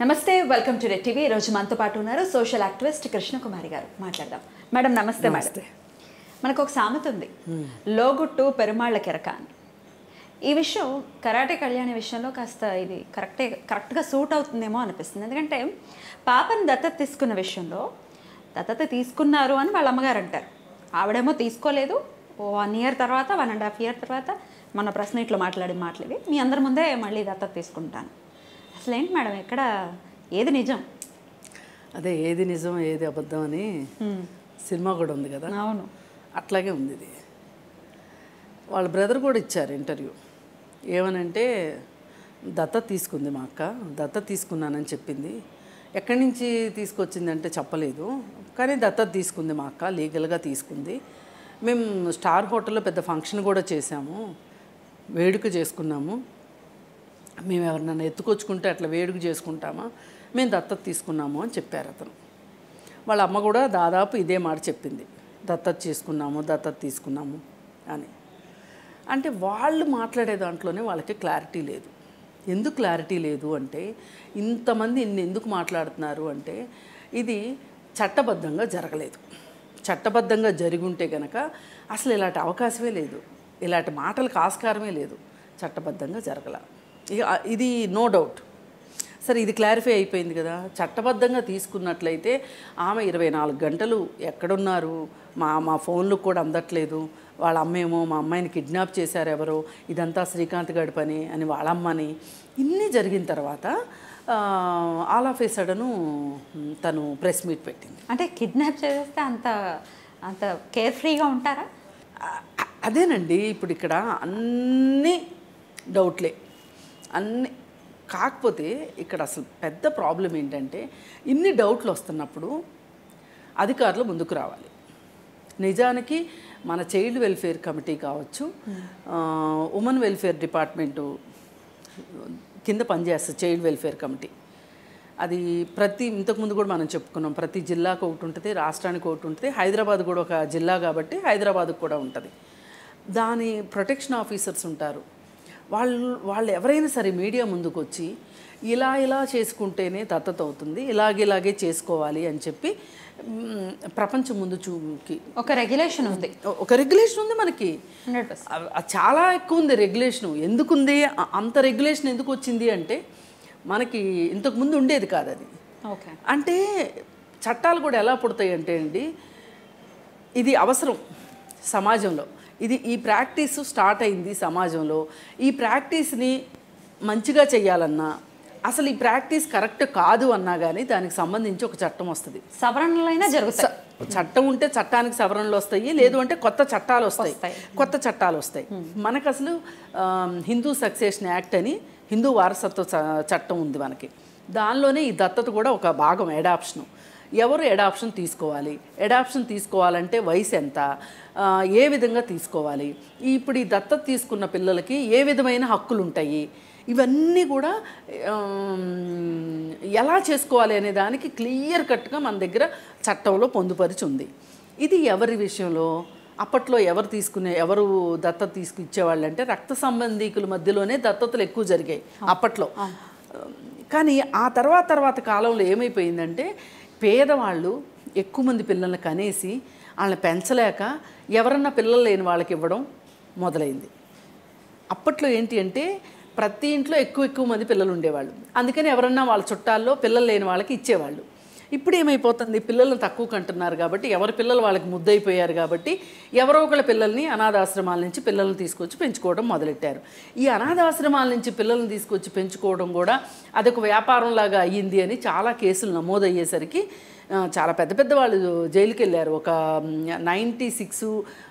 నమస్తే welcome to red TV ఈరోజు మనతో పాటు ఉన్నారు సోషల్ యాక్టివిస్ట్ కృష్ణకుమారి గారు మాట్లాడదాం మేడం నమస్తే మేడం మనకు ఒక సామెత ఉంది లోగుట్టు పెరుమాళ్ళ కెరక అని ఈ విషయం కరాటే కళ్యాణి విషయంలో కాస్త ఇది కరెక్టే కరెక్ట్గా సూట్ అవుతుందేమో అనిపిస్తుంది ఎందుకంటే పాపని దత్తత తీసుకున్న విషయంలో దత్తత తీసుకున్నారు అని వాళ్ళ అమ్మగారు అంటారు ఆవిడేమో తీసుకోలేదు ఓ వన్ ఇయర్ తర్వాత వన్ అండ్ హాఫ్ ఇయర్ తర్వాత మన ప్రశ్న ఇట్లా మాట్లాడి మాట్లాడి మీ అందరి ముందే మళ్ళీ దత్తత తీసుకుంటాను అసలు ఏంటి మేడం ఎక్కడ ఏది నిజం అదే ఏది నిజం ఏది అబద్ధం అని సినిమా కూడా ఉంది కదా అవును అట్లాగే ఉంది ఇది వాళ్ళ బ్రదర్ కూడా ఇచ్చారు ఇంటర్వ్యూ ఏమనంటే దత్త తీసుకుంది మా అక్క దత్త తీసుకున్నానని చెప్పింది ఎక్కడి నుంచి తీసుకొచ్చిందంటే చెప్పలేదు కానీ దత్త తీసుకుంది మా అక్క లీగల్గా తీసుకుంది మేము స్టార్ హోటల్లో పెద్ద ఫంక్షన్ కూడా చేశాము వేడుక చేసుకున్నాము మేము ఎవరినైనా ఎత్తుకొచ్చుకుంటే అట్లా వేడుక చేసుకుంటామా మేము దత్తత తీసుకున్నాము అని చెప్పారు అతను వాళ్ళ అమ్మ కూడా దాదాపు ఇదే మాట చెప్పింది దత్తత చేసుకున్నాము దత్తత తీసుకున్నాము అని అంటే వాళ్ళు మాట్లాడే దాంట్లోనే వాళ్ళకి క్లారిటీ లేదు ఎందుకు క్లారిటీ లేదు అంటే ఇంతమంది ఇన్ని ఎందుకు మాట్లాడుతున్నారు అంటే ఇది చట్టబద్ధంగా జరగలేదు చట్టబద్ధంగా జరిగి ఉంటే గనక అసలు ఇలాంటి అవకాశమే లేదు ఇలాంటి మాటలకు ఆస్కారమే లేదు చట్టబద్ధంగా జరగల ఇక ఇది నో డౌట్ సరే ఇది క్లారిఫై అయిపోయింది కదా చట్టబద్ధంగా తీసుకున్నట్లయితే ఆమె ఇరవై నాలుగు గంటలు ఎక్కడున్నారు మా మా ఫోన్లు కూడా అందట్లేదు వాళ్ళ అమ్మేమో మా అమ్మాయిని కిడ్నాప్ చేశారు ఎవరో ఇదంతా శ్రీకాంత్ గడి పని అని వాళ్ళ అమ్మని ఇన్ని జరిగిన తర్వాత ఆల్ ఆఫ్ ఏ సడను తను ప్రెస్ మీట్ పెట్టింది అంటే కిడ్నాప్ చేసేస్తే అంత అంత కేర్ ఫ్రీగా ఉంటారా అ- అదేనండి ఇప్పుడు ఇక్కడ అన్ని డౌట్లే అన్ని కాకపోతే ఇక్కడ అసలు పెద్ద ప్రాబ్లం ఏంటంటే ఇన్ని డౌట్లు వస్తున్నప్పుడు అధికారులు ముందుకు రావాలి నిజానికి మన చైల్డ్ వెల్ఫేర్ కమిటీ కావచ్చు ఆ, ఉమెన్ వెల్ఫేర్ డిపార్ట్మెంటు కింద పనిచేస్తుంది చైల్డ్ వెల్ఫేర్ కమిటీ అది ప్రతి ఇంతకుముందు కూడా మనం చెప్పుకున్నాం ప్రతి జిల్లాకు ఒకటి ఉంటుంది రాష్ట్రానికి ఒకటి ఉంటుంది హైదరాబాద్ కూడా ఒక జిల్లా కాబట్టి హైదరాబాద్కు కూడా ఉంటుంది దాని ప్రొటెక్షన్ ఆఫీసర్స్ ఉంటారు వాళ్ళు వాళ్ళు ఎవరైనా సరే మీడియా ముందుకు వచ్చి ఇలా ఇలా చేసుకుంటేనే దత్తత అవుతుంది ఇలాగిలాగే చేసుకోవాలి అని చెప్పి మ్, ప్రపంచం ముందు చూకి ఒక రెగ్యులేషన్ ఉంది ఒక రెగ్యులేషన్ ఉంది మనకి హండ్రెడ్ పర్సెంట్ అ- అది చాలా ఎక్కువ ఉంది రెగ్యులేషన్ ఎందుకుంది అ- అంత రెగ్యులేషన్ ఎందుకు వచ్చింది అంటే మనకి ఇంతకు ముందు ఉండేది కాదు అది ఓకే అంటే చట్టాలు కూడా ఎలా పుడతాయి అంటే అండి ఇది అవసరం సమాజంలో ఇది ఈ ప్రాక్టీస్ స్టార్ట్ అయింది సమాజంలో ఈ ప్రాక్టీస్ని మంచిగా చేయాలన్నా అసలు ఈ ప్రాక్టీస్ కరెక్ట్ కాదు అన్నా కానీ దానికి సంబంధించి ఒక చట్టం వస్తుంది సవరణలైనా జరుగుతాయి చ- చట్టం ఉంటే చట్టానికి సవరణలు వస్తాయి లేదు అంటే కొత్త చట్టాలు వస్తాయి వస్తాయి. కొత్త చట్టాలు వస్తాయి మనకు అసలు ఆ, హిందూ సక్సెషన్ యాక్ట్ అని హిందూ వారసత్వ చ- చట్టం ఉంది మనకి దానిలోనే ఈ దత్తత కూడా ఒక భాగం ఎడాప్షను ఎవరు ఎడాప్షన్ తీసుకోవాలి ఎడాప్షన్ తీసుకోవాలంటే వయసు ఎంత ఆ, ఏ విధంగా తీసుకోవాలి ఈ- ఇప్పుడు ఈ దత్తత తీసుకున్న పిల్లలకి ఏ విధమైన హక్కులు ఉంటాయి ఇవన్నీ కూడా ఆమ్, ఎలా చేసుకోవాలి అనే దానికి క్లియర్ కట్గా మన దగ్గర చట్టంలో పొందుపరిచి ఉంది ఇది ఎవరి విషయంలో అప్పట్లో ఎవరు తీసుకునే ఎవరు దత్తత తీసుకు ఇచ్చేవాళ్ళు అంటే రక్త సంబంధీకుల మధ్యలోనే దత్తతలు ఎక్కువ జరిగాయి అప్పట్లో కానీ ఆ తర్వాత తర్వాత కాలంలో ఏమైపోయిందంటే పేదవాళ్ళు ఎక్కువ మంది పిల్లల్ని కనేసి వాళ్ళని పెంచలేక ఎవరన్నా పిల్లలు లేని వాళ్ళకి ఇవ్వడం మొదలైంది అప్పట్లో ఏంటి అంటే ప్రతి ఇంట్లో ఎక్కువ ఎక్కువ మంది పిల్లలు ఉండేవాళ్ళు అందుకని ఎవరన్నా వాళ్ళ చుట్టాల్లో పిల్లలు లేని వాళ్ళకి ఇచ్చేవాళ్ళు ఇప్పుడు ఏమైపోతుంది పిల్లలను తక్కువ కంటున్నారు కాబట్టి ఎవరి పిల్లలు వాళ్ళకి ముద్దయిపోయారు కాబట్టి ఎవరో ఒకళ్ళ పిల్లల్ని అనాథాశ్రమాల నుంచి పిల్లల్ని తీసుకొచ్చి పెంచుకోవడం మొదలెట్టారు ఈ అనాథాశ్రమాల నుంచి పిల్లల్ని తీసుకొచ్చి పెంచుకోవడం కూడా అదొక వ్యాపారంలాగా అయ్యింది అని చాలా కేసులు నమోదయ్యేసరికి ఆ, చాలా పెద్ద పెద్ద వాళ్ళు జైలుకి వెళ్ళారు ఒక నైంటీ సిక్స్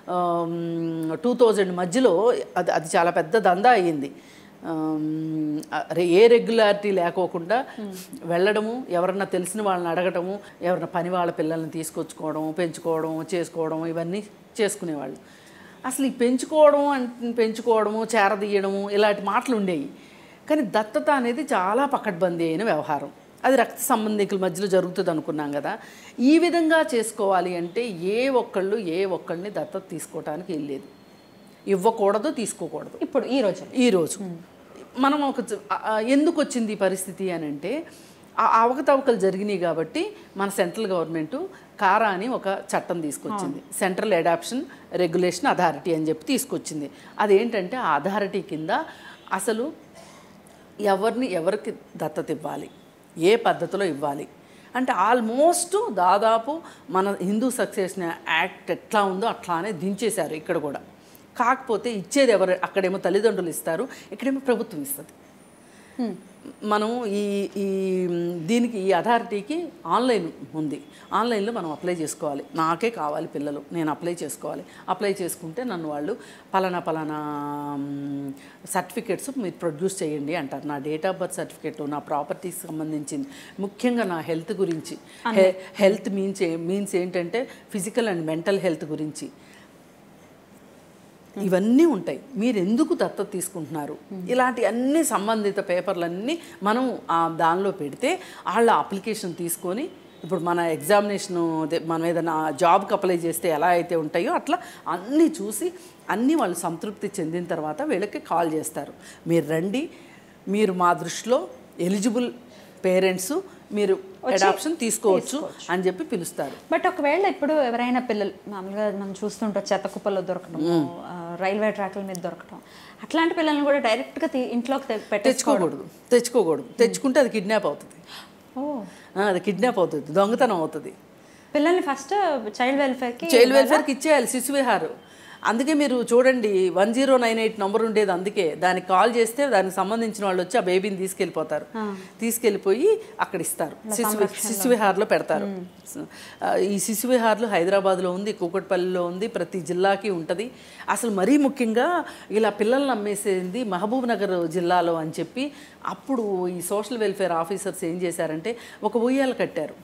టూ థౌజండ్ మధ్యలో అది అది చాలా పెద్ద దందా అయ్యింది ఆమ్, అరే ఏ రెగ్యులారిటీ లేకోకుండా వెళ్ళడము ఎవరన్నా తెలిసిన వాళ్ళని అడగటము ఎవరన్నా పని వాళ్ళ పిల్లల్ని తీసుకొచ్చుకోవడం పెంచుకోవడం చేసుకోవడం ఇవన్నీ చేసుకునేవాళ్ళు అసలు ఈ పెంచుకోవడం అంటే పెంచుకోవడము చేరదీయడము ఇలాంటి మాటలు ఉండేవి కానీ దత్తత అనేది చాలా పకడ్బందీ అయిన వ్యవహారం అది రక్త సంబంధికుల మధ్యలో జరుగుతుంది అనుకున్నాం కదా ఈ విధంగా చేసుకోవాలి అంటే ఏ ఒక్కళ్ళు ఏ ఒక్కళ్ళని దత్తత తీసుకోవటానికి వెళ్ళలేదు ఇవ్వకూడదు తీసుకోకూడదు ఇప్పుడు ఈ రోజు ఈరోజు మనం ఒక చ- ఆ- ఆ ఎందుకు వచ్చింది ఈ పరిస్థితి అని అంటే ఆ అవకతవకలు జరిగినాయి కాబట్టి మన సెంట్రల్ గవర్నమెంట్ కారా అని ఒక చట్టం తీసుకొచ్చింది సెంట్రల్ అడాప్షన్ రెగ్యులేషన్ అథారిటీ అని చెప్పి తీసుకొచ్చింది అదేంటంటే ఆ అథారిటీ కింద అసలు ఎవరిని ఎవరికి దత్తత ఇవ్వాలి ఏ పద్ధతిలో ఇవ్వాలి అంటే ఆల్మోస్ట్ దాదాపు మన హిందూ సక్సెషన్ యాక్ట్ ఎట్లా ఉందో అట్లానే దించేశారు ఇక్కడ కూడా కాకపోతే ఇచ్చేది ఎవరు అక్కడేమో తల్లిదండ్రులు ఇస్తారు ఇక్కడేమో ప్రభుత్వం ఇస్తుంది మనం ఈ ఈ దీనికి ఈ అథారిటీకి ఆన్లైన్ ఉంది ఆన్లైన్లో మనం అప్లై చేసుకోవాలి నాకే కావాలి పిల్లలు నేను అప్లై చేసుకోవాలి అప్లై చేసుకుంటే నన్ను వాళ్ళు పలానా పలానా సర్టిఫికేట్స్ మీరు ప్రొడ్యూస్ చేయండి అంటారు నా డేట్ ఆఫ్ బర్త్ సర్టిఫికేట్ నా ప్రాపర్టీస్ సంబంధించింది ముఖ్యంగా నా హెల్త్ గురించి హెల్త్ మీన్స్ మీన్స్ ఏంటంటే ఫిజికల్ అండ్ మెంటల్ హెల్త్ గురించి ఇవన్నీ ఉంటాయి మీరు ఎందుకు దత్తత తీసుకుంటున్నారు ఇలాంటి అన్ని సంబంధిత పేపర్లన్నీ మనం ఆ దానిలో పెడితే వాళ్ళ అప్లికేషన్ తీసుకొని ఇప్పుడు మన ఎగ్జామినేషన్ మనం ఏదైనా జాబ్కి అప్లై చేస్తే ఎలా అయితే ఉంటాయో అట్లా అన్నీ చూసి అన్నీ వాళ్ళు సంతృప్తి చెందిన తర్వాత వీళ్ళకి కాల్ చేస్తారు మీరు రండి మీరు మా దృష్టిలో ఎలిజిబుల్ పేరెంట్స్ మీరు అడాప్షన్ తీసుకోవచ్చు అని చెప్పి పిలుస్తారు బట్ ఒకవేళ ఇప్పుడు ఎవరైనా పిల్లలు మామూలుగా మనం చూస్తుంటాం చెత్త కుప్పల్లో దొరకడం ఆ, రైల్వే ట్రాక్ల మీద దొరకడం అట్లాంటి పిల్లల్ని కూడా డైరెక్ట్గా తీ- ఇంట్లోకి తె- పెట్టేసుకోవడం తెచ్చుకోకూడదు తెచ్చుకోకూడదు తెచ్చుకుంటే అది కిడ్నాప్ అవుతుంది ఓ ఆ, అది కిడ్నాప్ అవుతుంది దొంగతనం అవుతుంది పిల్లల్ని ఫస్ట్ చైల్డ్ వెల్ఫేర్కి చైల్డ్ వెల్ఫేర్కి ఇచ్చేయాలి శిశు విహార్ అందుకే మీరు చూడండి one zero nine eight number ఉండేది అందుకే దానికి కాల్ చేస్తే దానికి సంబంధించిన వాళ్ళు వచ్చి ఆ బేబీని తీసుకెళ్ళిపోతారు తీసుకెళ్ళిపోయి అక్కడ ఇస్తారు శిశు శిశు విహార్లో పెడతారు ఆ, ఈ శిశు విహార్లు హైదరాబాద్లో ఉంది కూకట్పల్లిలో ఉంది ప్రతి జిల్లాకి ఉంటుంది అసలు మరీ ముఖ్యంగా ఇలా పిల్లల్ని అమ్మేసేది మహబూబ్ నగర్ జిల్లాలో అని చెప్పి అప్పుడు ఈ సోషల్ వెల్ఫేర్ ఆఫీసర్స్ ఏం చేశారంటే ఒక ఉయ్యాలు కట్టారు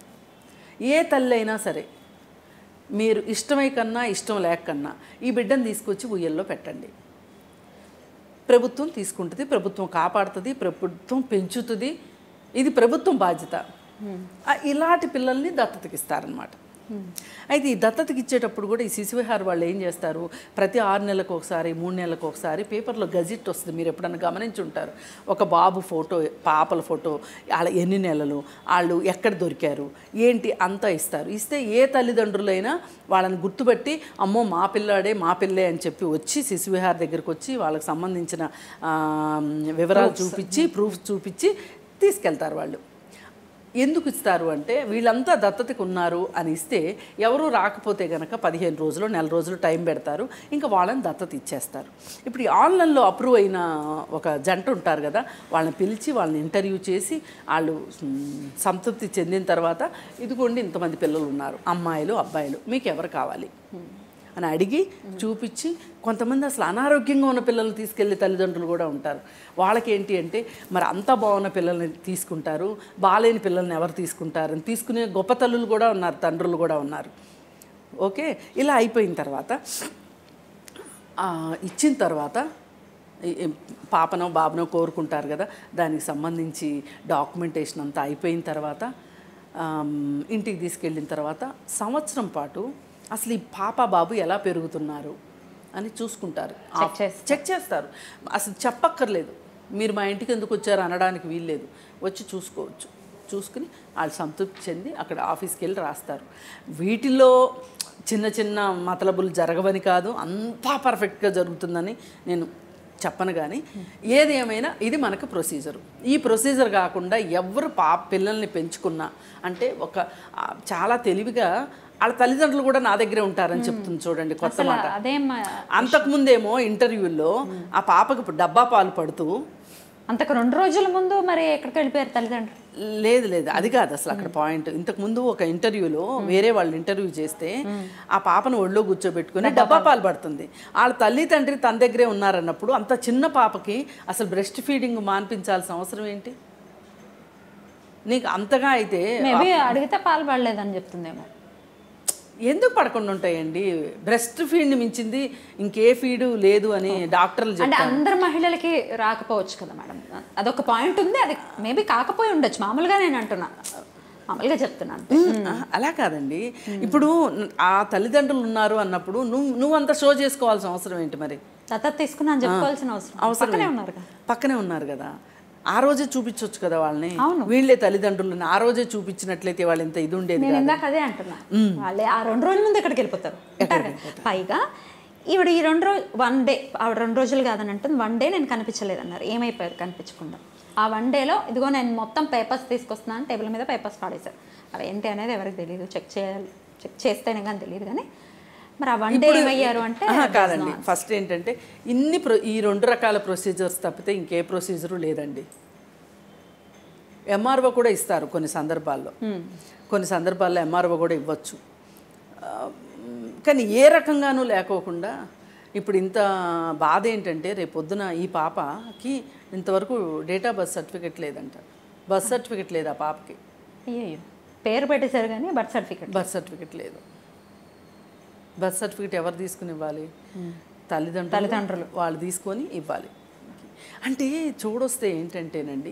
ఏ తల్లి అయినా సరే మీరు ఇష్టమై కన్నా ఇష్టం లేక కన్నా ఈ బిడ్డను తీసుకొచ్చి ఉయ్యల్లో పెట్టండి ప్రభుత్వం తీసుకుంటుంది ప్రభుత్వం కాపాడుతుంది ప్రభుత్వం పెంచుతుంది ఇది ప్రభుత్వం బాధ్యత ఆ, ఇలాంటి పిల్లల్ని దత్తతకి ఇస్తారనమాట అయితే ఈ దత్తతకి ఇచ్చేటప్పుడు కూడా ఈ శిశువిహార్ వాళ్ళు ఏం చేస్తారు ప్రతి ఆరు నెలలకు ఒకసారి మూడు నెలలకు ఒకసారి పేపర్లో గజిట్ వస్తుంది మీరు ఎప్పుడన్నా గమనించి ఉంటారు ఒక బాబు ఫోటో పాపల ఫోటో వాళ్ళ ఎన్ని నెలలు వాళ్ళు ఎక్కడ దొరికారు ఏంటి అంతా ఇస్తారు ఇస్తే ఏ తల్లిదండ్రులైనా వాళ్ళని గుర్తుపెట్టి అమ్మో మా పిల్లాడే మా పిల్లే అని చెప్పి వచ్చి శిశువిహార్ దగ్గరికి వచ్చి వాళ్ళకి సంబంధించిన ఆ, వివరాలు చూపించి ప్రూఫ్ చూపించి తీసుకెళ్తారు వాళ్ళు ఎందుకు ఇస్తారు అంటే వీళ్ళంతా దత్తతకు ఉన్నారు అని ఇస్తే ఎవరు రాకపోతే గనక పదిహేను రోజులు నెల రోజులు టైం పెడతారు ఇంకా వాళ్ళని దత్తత ఇచ్చేస్తారు ఇప్పుడు ఈ ఆన్లైన్లో అప్రూవ్ అయిన ఒక జంట ఉంటారు కదా వాళ్ళని పిలిచి వాళ్ళని ఇంటర్వ్యూ చేసి వాళ్ళు మ్, సంతృప్తి చెందిన తర్వాత ఇదిగోండి ఇంతమంది పిల్లలు ఉన్నారు అమ్మాయిలు అబ్బాయిలు మీకు ఎవరు కావాలి అని అడిగి చూపించి కొంతమంది అసలు అనారోగ్యంగా ఉన్న పిల్లల్ని తీసుకెళ్ళే తల్లిదండ్రులు కూడా ఉంటారు వాళ్ళకి ఏంటి అంటే మరి అంత బాగున్న పిల్లల్ని తీసుకుంటారు బాలేని పిల్లల్ని ఎవరు తీసుకుంటారు అని తీసుకునే గొప్ప తల్లులు కూడా ఉన్నారు తండ్రులు కూడా ఉన్నారు ఓకే ఇలా అయిపోయిన తర్వాత ఆ, ఇచ్చిన తర్వాత ఈ- ఈ పాపనో బాబనో కోరుకుంటారు కదా దానికి సంబంధించి డాక్యుమెంటేషన్ అంతా అయిపోయిన తర్వాత ఆమ్, ఇంటికి తీసుకెళ్ళిన తర్వాత సంవత్సరం పాటు అసలు ఈ పాప బాబు ఎలా పెరుగుతున్నారు అని చూసుకుంటారు Check చేస్తారు. చెక్ చేస్తారు అసలు చెప్పక్కర్లేదు మీరు మా ఇంటికి ఎందుకు వచ్చారు అనడానికి వీల్లేదు వచ్చి చూసుకోవచ్చు చూసుకుని వాళ్ళు సంతృప్తి చెంది అక్కడ ఆఫీస్కి వెళ్ళి రాస్తారు వీటిలో చిన్న చిన్న మతలబులు జరగవని కాదు అంతా పర్ఫెక్ట్గా జరుగుతుందని నేను చెప్పను కానీ ఏది ఏమైనా ఇది మనకు ప్రొసీజర్ ఈ ప్రొసీజర్ కాకుండా ఎవరు పా పిల్లల్ని పెంచుకున్నా అంటే ఒక ఆ, చాలా తెలివిగా వాళ్ళ తల్లిదండ్రులు కూడా నా దగ్గరే ఉంటారని చెప్తుంది చూడండి కొత్త అసలు మాట అదేం అంతకుముందేమో ఇంటర్వ్యూల్లో ఆ పాపకు ఇప్పుడు డబ్బా పాలు పడుతూ అంతకు రెండు రోజుల ముందు మరి ఎక్కడికి వెళ్ళిపోయారు తల్లిదండ్రులు లేదు లేదు అది కాదు అసలు అక్కడ పాయింట్ ఇంతకు ముందు ఒక ఇంటర్వ్యూలో వేరే వాళ్ళు ఇంటర్వ్యూ చేస్తే ఆ పాపను ఒళ్ళో కూర్చోబెట్టుకుని డబ్బా పాలు పడుతుంది వాళ్ళ తల్లి తండ్రి తన దగ్గరే ఉన్నారన్నప్పుడు అంత చిన్న పాపకి అసలు బ్రెస్ట్ ఫీడింగ్ మాన్పించాల్సిన అవసరం ఏంటి నీకు అంతగా అయితే మేబీ అడిగితే పాలు పడలేదని చెప్తుందేమో ఎందుకు పడకుండా ఉంటాయండి బ్రెస్ట్ ఫీడ్ని మించింది ఇంకే ఫీడు లేదు అని డాక్టర్లు అంటే చెప్తారు అందరు మహిళలకి రాకపోవచ్చు కదా మేడం అదొక పాయింట్ ఉంది అది మేబీ కాకపోయి ఉండొచ్చు మామూలుగా నేను అంటున్నా మామూలుగా చెప్తున్నాను ఆ, అలా కాదండి ఇప్పుడు ఆ తల్లిదండ్రులు ఉన్నారు అన్నప్పుడు నువ్వు నువ్వు అంత షో చేసుకోవాల్సిన అవసరం ఏంటి మరి దత్తత తీసుకున్నా అని చెప్పుకోవాల్సిన అవసరం అవసరం పక్కనే ఏంటి? ఉన్నారు కదా పక్కనే ఉన్నారు కదా ఆ రోజే చూపించవచ్చు కదా వాళ్ళని అవును. వీళ్ళే తల్లిదండ్రులని ఆ రోజే చూపించినట్లయితే వాళ్ళు ఇంత ఇది ఉండేది నేను కాదు. ఇందాక అదే అంటున్నా వాళ్ళే ఆ రెండు రోజుల ముందు ఎక్కడికి వెళ్ళిపోతారు ఉంటారు కదా. పైగా ఈవిడ ఈ రెండు రోజు వన్ డే ఆవిడ రెండు రోజులు కాదని అంటుంది వన్ డే నేను కనిపించలేదు అన్నారు ఏమైపోయారు కనిపించకుండా ఆ వన్ డేలో ఇదిగో నేను మొత్తం పేపర్స్ తీసుకొస్తున్నాను టేబుల్ మీద పేపర్స్ పాడేశారు అవి ఏంటి అనేది ఎవరికి తెలియదు చెక్ చేయాలి చెక్ చేస్తేనే కానీ తెలియదు కానీ మరి ఆ వన్ డే ఏమయ్యారు అంటే ఆహా, కాదండి ఫస్ట్ ఏంటంటే ఇన్ని ప్రొ ఈ రెండు రకాల ప్రొసీజర్స్ తప్పితే ఇంకే ప్రొసీజరు లేదండి ఎంఆర్ఓ కూడా ఇస్తారు కొన్ని సందర్భాల్లో కొన్ని సందర్భాల్లో ఎంఆర్ఓ కూడా ఇవ్వచ్చు ఆ, మ్, కానీ ఏ రకంగానూ లేకోకుండా ఇప్పుడు ఇంత బాధ ఏంటంటే రేపు పొద్దున ఈ పాపకి ఇంతవరకు డేట్ ఆఫ్ బర్త్ సర్టిఫికెట్ లేదంట బర్త్ సర్టిఫికెట్ లేదు ఆ పాపకి అయ్యో పేరు పెట్టేశారు కానీ బర్త్ సర్టిఫికెట్ బర్త్ సర్టిఫికెట్ లేదు బర్త్ సర్టిఫికెట్ ఎవరు తీసుకుని ఇవ్వాలి తల్లిదండ్రులు తల్లిదండ్రులు. వాళ్ళు తీసుకొని ఇవ్వాలి అంటే చూడొస్తే ఏంటంటేనండి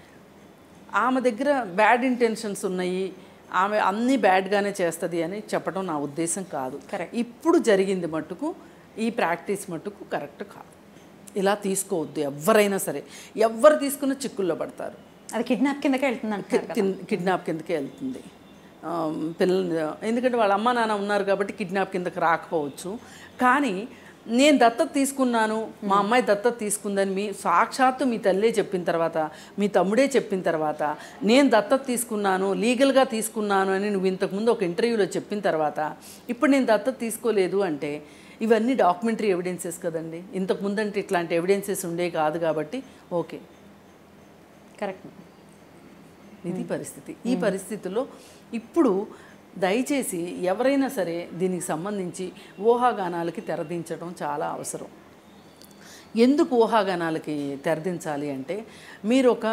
ఆమె దగ్గర బ్యాడ్ ఇంటెన్షన్స్ ఉన్నాయి ఆమె అన్నీ బ్యాడ్గానే చేస్తుంది అని చెప్పడం నా ఉద్దేశం కాదు Correct. ఇప్పుడు జరిగింది మట్టుకు ఈ ప్రాక్టీస్ మట్టుకు కరెక్ట్ కాదు ఇలా తీసుకోవద్దు ఎవరైనా సరే ఎవరు తీసుకున్న చిక్కుల్లో పడతారు అది కిడ్నాప్ కిందకే వెళ్తుంది అంటున్నారు కదా. కిన్- కిడ్నాప్ కిందకే వెళ్తుంది ఆ, పిల్లల్ని ఎందుకంటే వాళ్ళ అమ్మ నాన్న ఉన్నారు కాబట్టి కిడ్నాప్ కిందకి రాకపోవచ్చు కానీ నేను దత్తత తీసుకున్నాను మా అమ్మాయి దత్తత తీసుకుందని మీ సాక్షాత్తు మీ తల్లే చెప్పిన తర్వాత మీ తమ్ముడే చెప్పిన తర్వాత నేను దత్తత తీసుకున్నాను లీగల్గా తీసుకున్నాను అని నువ్వు ఇంతకుముందు ఒక ఇంటర్వ్యూలో చెప్పిన తర్వాత ఇప్పుడు నేను దత్తత తీసుకోలేదు అంటే ఇవన్నీ డాక్యుమెంటరీ ఎవిడెన్సెస్ కదండి ఇంతకుముందు అంటే ఇట్లాంటి ఎవిడెన్సెస్ ఉండే కాదు కాబట్టి ఓకే కరెక్ట్ ఇది పరిస్థితి ఈ పరిస్థితిలో ఇప్పుడు దయచేసి ఎవరైనా సరే దీనికి సంబంధించి ఊహాగానాలకి తెరదించడం చాలా అవసరం ఎందుకు ఊహాగానాలకి తెరదించాలి అంటే మీరు ఒక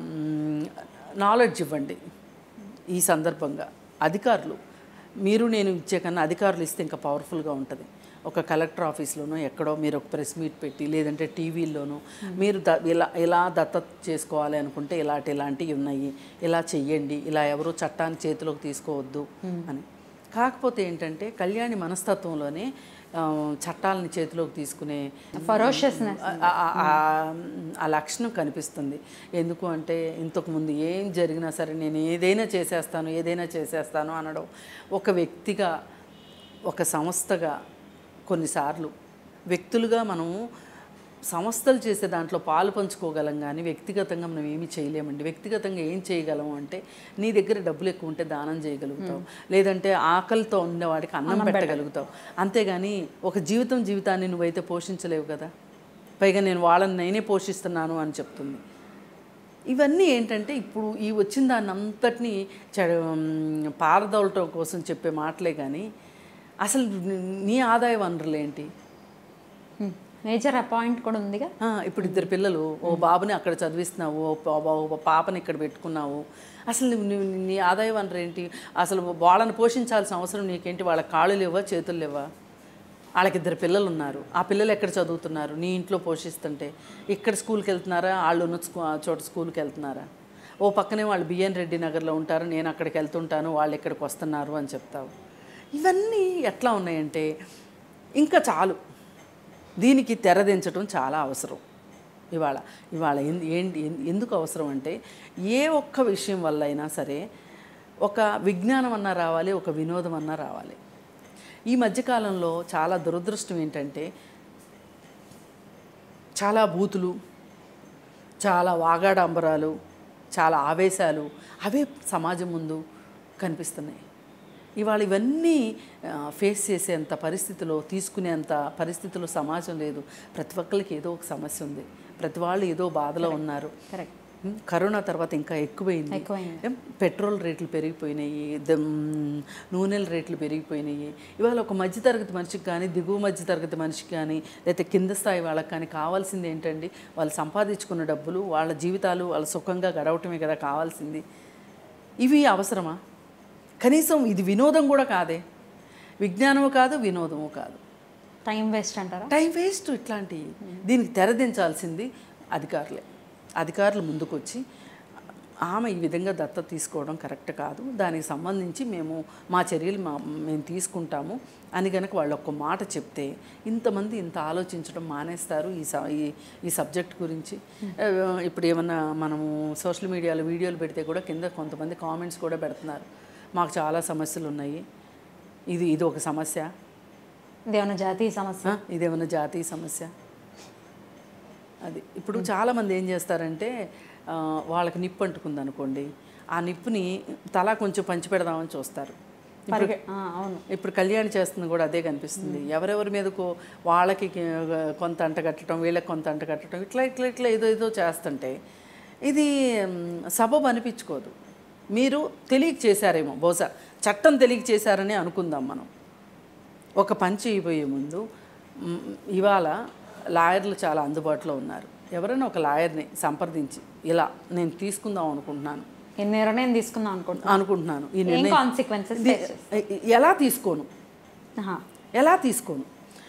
నాలెడ్జ్ ఇవ్వండి ఈ సందర్భంగా అధికారులు మీరు నేను ఇచ్చే కన్నా అధికారులు ఇస్తే ఇంకా పవర్ఫుల్గా ఉంటుంది ఒక కలెక్టర్ ఆఫీస్లోనో ఎక్కడో మీరు ఒక ప్రెస్ మీట్ పెట్టి లేదంటే టీవీల్లోనూ మీరు ద ఇలా ఇలా దత్తత చేసుకోవాలి అనుకుంటే ఇలాంటి ఇలాంటివి ఉన్నాయి ఇలా చెయ్యండి ఇలా ఎవరు చట్టాన్ని చేతిలోకి తీసుకోవద్దు అని కాకపోతే ఏంటంటే కళ్యాణి మనస్తత్వంలోనే ఆ, చట్టాలని చేతిలోకి తీసుకునే ఫరోషియస్నెస్ ఆ- ఆ- ఆ- ఆ లక్షణం కనిపిస్తుంది ఎందుకు అంటే ఇంతకుముందు ఏం జరిగినా సరే నేను ఏదైనా చేసేస్తాను ఏదైనా చేసేస్తాను అనడం ఒక వ్యక్తిగా ఒక సంస్థగా కొన్నిసార్లు వ్యక్తులుగా మనము సంస్థలు చేసే దాంట్లో పాలు పంచుకోగలం కానీ వ్యక్తిగతంగా మనం ఏమీ చేయలేమండి వ్యక్తిగతంగా ఏం చేయగలము అంటే నీ దగ్గర డబ్బులు ఎక్కువ ఉంటే దానం చేయగలుగుతావు లేదంటే ఆకలితో ఉన్నవాడికి అన్నం పెట్టగలుగుతావు అంతేగాని ఒక జీవితం జీవితాన్ని నువ్వైతే పోషించలేవు కదా పైగా నేను వాళ్ళని నేనే పోషిస్తున్నాను అని చెప్తుంది ఇవన్నీ ఏంటంటే ఇప్పుడు ఈ వచ్చిన దాన్ని అంతటినీ చెడ పారదోలటం కోసం చెప్పే మాటలే కానీ అసలు నీ ఆదాయ వనరులు ఏంటి మేజర్ అపాయింట్ కూడా ఉందిగా ఆ, ఇప్పుడు ఇద్దరు పిల్లలు ఓ బాబుని అక్కడ చదివిస్తున్నావు ఓ పా- ఓ పాపని ఇక్కడ పెట్టుకున్నావు అసలు నువ్వు నువ్వు- నీ ఆదాయ వనరు ఏంటి అసలు వాళ్ళని పోషించాల్సిన అవసరం నీకేంటి వాళ్ళ కాళ్ళు లేవా చేతులు లేవా వాళ్ళకి ఇద్దరు పిల్లలు ఉన్నారు ఆ పిల్లలు ఎక్కడ చదువుతున్నారు నీ ఇంట్లో పోషిస్తుంటే ఇక్కడ స్కూల్కి వెళ్తున్నారా వాళ్ళు ఉన్న స్కూ ఆ చోట స్కూల్కి వెళ్తున్నారా ఓ పక్కనే వాళ్ళు బిఎన్ రెడ్డి నగర్లో ఉంటారు నేను అక్కడికి వెళ్తుంటాను వాళ్ళు ఇక్కడికి వస్తున్నారు అని చెప్తావు ఇవన్నీ ఎట్లా ఉన్నాయంటే ఇంకా చాలు దీనికి తెరదించడం చాలా అవసరం ఇవాళ ఇవాళ ఎన్- ఏంటి ఎన్- ఎందుకు అవసరం అంటే ఏ ఒక్క విషయం వల్ల అయినా సరే ఒక విజ్ఞానం అన్నా రావాలి ఒక వినోదం అన్నా రావాలి ఈ మధ్యకాలంలో చాలా దురదృష్టం ఏంటంటే చాలా బూతులు చాలా వాగాడంబరాలు చాలా ఆవేశాలు అవే సమాజం ముందు కనిపిస్తున్నాయి ఇవాళ ఇవన్నీ ఆ, ఫేస్ చేసేంత పరిస్థితిలో తీసుకునేంత పరిస్థితిలో సమాజం లేదు ప్రతి ఒక్కరికి ఏదో ఒక సమస్య ఉంది ప్రతి వాళ్ళు ఏదో బాధలో ఉన్నారు కరెక్ట్ ఉం, కరోనా తర్వాత ఇంకా ఎక్కువైంది ఎక్కువైంది. ఏం, పెట్రోల్ రేట్లు పెరిగిపోయినాయి దమ్, నూనెల రేట్లు పెరిగిపోయినాయి ఇవాళ ఒక మధ్యతరగతి మనిషికి కానీ దిగువ మధ్యతరగతి మనిషికి కానీ లేకపోతే కింద స్థాయి వాళ్ళకి కానీ కావాల్సింది ఏంటండి వాళ్ళు సంపాదించుకున్న డబ్బులు వాళ్ళ జీవితాలు వాళ్ళ సుఖంగా గడవటమే కదా కావాల్సింది ఇవి అవసరమా కనీసం ఇది వినోదం కూడా కాదే విజ్ఞానము కాదు వినోదము కాదు టైం వేస్ట్ అంటారా టైం వేస్ట్ ఇట్లాంటివి దీనికి తెరదించాల్సింది అధికారులే అధికారులు ముందుకొచ్చి ఆమె ఈ విధంగా దత్తత తీసుకోవడం కరెక్ట్ కాదు దానికి సంబంధించి మేము మా చర్యలు మా మేము తీసుకుంటాము అని కనుక వాళ్ళు ఒక్క మాట చెప్తే ఇంతమంది ఇంత ఆలోచించడం మానేస్తారు ఈ స ఈ ఈ సబ్జెక్ట్ గురించి ఆ, ఇప్పుడు ఏమన్నా మనము సోషల్ మీడియాలో వీడియోలు పెడితే కూడా కింద కొంతమంది కామెంట్స్ కూడా పెడుతున్నారు మాకు చాలా సమస్యలు ఉన్నాయి ఇది ఇది ఒక సమస్య ఇదేమన్నా జాతీయ సమస్య ఆ, ఇదేమన్నా జాతీయ సమస్య అది ఇప్పుడు చాలామంది ఏం చేస్తారంటే ఆ, వాళ్ళకి నిప్పు అంటుకుంది అనుకోండి ఆ నిప్పుని తలా కొంచెం పంచి పెడదామని చూస్తారు పరిగె ఆ, అవును ఇప్పుడు కళ్యాణ్ చేస్తుంది కూడా అదే కనిపిస్తుంది ఎవరెవరి మీదకు వాళ్ళకి కొంత అంట కట్టడం వీళ్ళకి కొంత అంట కట్టడం ఇట్లా ఇట్లా ఇట్లా ఏదో ఏదో చేస్తుంటే ఇది మ్, సబబు అనిపించుకోదు మీరు తెలియక చేశారేమో బహుశా చట్టం తెలియక చేశారని అనుకుందాం మనం ఒక పని చేయబోయే ముందు మ్, ఇవాళ లాయర్లు చాలా అందుబాటులో ఉన్నారు ఎవరైనా ఒక లాయర్ని సంప్రదించి ఇలా నేను తీసుకుందాం అనుకుంటున్నాను ఈ నిర్ణయం తీసుకుందాం అనుకుంటున్నాను అనుకుంటున్నాను ఈ ఏం నిర్ణయం కాన్సిక్వెన్సెస్ ఇది ఎలా తీసుకోను ఎలా తీసుకోను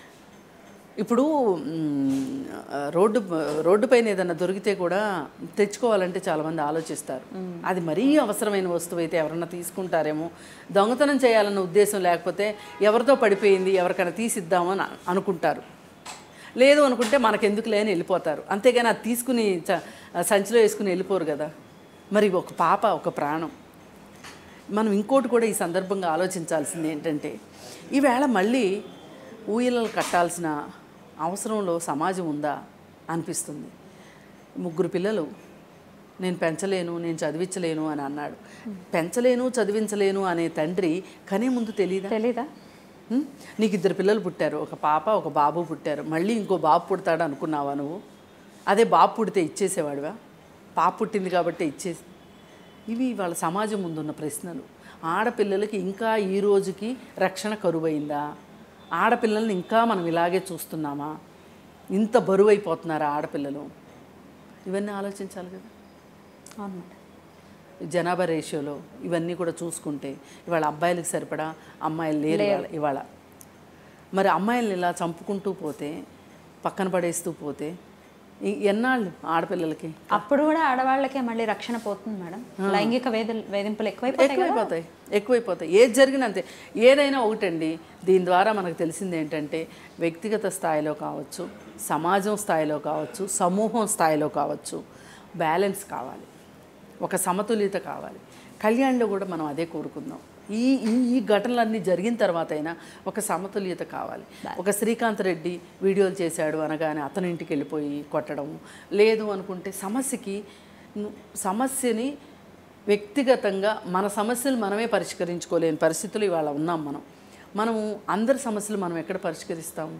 ఇప్పుడు మ్, రోడ్డు రోడ్డు పైన ఏదైనా దొరికితే కూడా తెచ్చుకోవాలంటే చాలామంది ఆలోచిస్తారు అది మరీ అవసరమైన వస్తువు అయితే ఎవరన్నా తీసుకుంటారేమో దొంగతనం చేయాలన్న ఉద్దేశం లేకపోతే ఎవరితో పడిపోయింది ఎవరికైనా తీసిద్దామని అ- అనుకుంటారు లేదు అనుకుంటే మనకెందుకు లేని వెళ్ళిపోతారు అంతేగాని అది తీసుకుని చ- సంచిలో వేసుకుని వెళ్ళిపోరు కదా మరి ఒక పాప ఒక ప్రాణం మనం ఇంకోటి కూడా ఈ సందర్భంగా ఆలోచించాల్సింది ఏంటంటే ఈవేళ మళ్ళీ ఊయలలు కట్టాల్సిన అవసరంలో సమాజం ఉందా అనిపిస్తుంది ముగ్గురు పిల్లలు నేను పెంచలేను నేను చదివించలేను అని అన్నాడు పెంచలేను చదివించలేను అనే తండ్రి కనే ముందు తెలియదా తెలీదా ఉం? నీకు ఇద్దరు పిల్లలు పుట్టారు ఒక పాప ఒక బాబు పుట్టారు మళ్ళీ ఇంకో బాబు పుడతాడు అనుకున్నావా నువ్వు అదే బాబు పుడితే ఇచ్చేసేవాడివా పాప పుట్టింది కాబట్టి ఇచ్చేసి ఇవి వాళ్ళ సమాజం ముందున్న ప్రశ్నలు ఆడపిల్లలకి ఇంకా ఈ రోజుకి రక్షణ కరువైందా ఆడపిల్లల్ని ఇంకా మనం ఇలాగే చూస్తున్నామా ఇంత బరువు అయిపోతున్నారా ఆడపిల్లలు ఇవన్నీ ఆలోచించాలి కదా అవును మేడం జనాభా రేషియోలో ఇవన్నీ కూడా చూసుకుంటే ఇవాళ అబ్బాయిలకు సరిపడా అమ్మాయిలు లేరు ఇవాళ ఇవాళ మరి అమ్మాయిల్ని ఇలా చంపుకుంటూ పోతే పక్కన పడేస్తూ పోతే ఈ- ఎన్నాళ్ళు ఆడపిల్లలకి అప్పుడు కూడా ఆడవాళ్ళకే మళ్ళీ రక్షణ పోతుంది మేడం లైంగిక వేధ వేధింపులు ఎక్కువైపోతాయి కదా ఎక్కువైపోతాయి ఎక్కువైపోతాయి ఏది జరిగినా అంతే ఏదైనా ఒకటండి దీని ద్వారా మనకు తెలిసింది ఏంటంటే వ్యక్తిగత స్థాయిలో కావచ్చు సమాజం స్థాయిలో కావచ్చు సమూహం స్థాయిలో కావచ్చు బ్యాలెన్స్ కావాలి ఒక సమతుల్యత కావాలి కళ్యాణ్లో కూడా మనం అదే కోరుకుందాం ఈ ఈ ఈ ఘటనలన్నీ జరిగిన తర్వాత అయినా ఒక సమతుల్యత కావాలి ఒక శ్రీకాంత్ రెడ్డి వీడియోలు చేశాడు అనగానే అతని ఇంటికి వెళ్ళిపోయి కొట్టడం లేదు అనుకుంటే సమస్యకి ను- సమస్యని వ్యక్తిగతంగా మన సమస్యలు మనమే పరిష్కరించుకోలేని పరిస్థితులు ఇవాళ ఉన్నాం మనం మనము అందరి సమస్యలు మనం ఎక్కడ పరిష్కరిస్తాము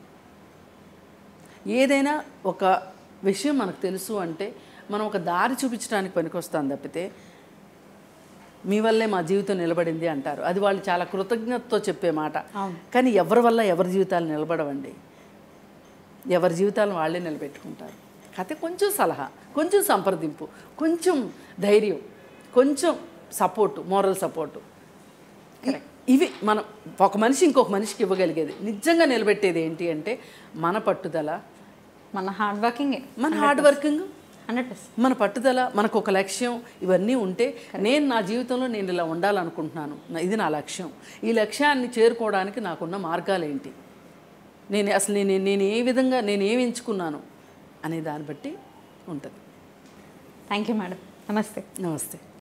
ఏదైనా ఒక విషయం మనకు తెలుసు అంటే మనం ఒక దారి చూపించడానికి పనికొస్తాం తప్పితే మీ వల్లే మా జీవితం నిలబడింది అంటారు అది వాళ్ళు చాలా కృతజ్ఞతతో చెప్పే మాట కానీ ఎవరి వల్ల ఎవరి జీవితాలు నిలబడవండి ఎవరి జీవితాలను వాళ్ళే నిలబెట్టుకుంటారు కథ కొంచెం సలహా కొంచెం సంప్రదింపు కొంచెం ధైర్యం కొంచెం సపోర్టు మోరల్ సపోర్టు ఇవి మనం ఒక మనిషి ఇంకొక మనిషికి ఇవ్వగలిగేది నిజంగా నిలబెట్టేది ఏంటి అంటే మన పట్టుదల మన హార్డ్ వర్కింగ్ మన హార్డ్ వర్కింగ్ హండ్రెడ్ పర్సెంట్ మన పట్టుదల మనకు ఒక లక్ష్యం ఇవన్నీ ఉంటే నేను నా జీవితంలో నేను ఇలా ఉండాలనుకుంటున్నాను నా- ఇది నా లక్ష్యం ఈ లక్ష్యాన్ని చేరుకోవడానికి నాకున్న మార్గాలు ఏంటి నేను అసలు నేను నేను ఏ విధంగా నేను ఏమి ఎంచుకున్నాను అనే దాన్ని బట్టి ఉంటుంది థ్యాంక్ యూ మేడం నమస్తే నమస్తే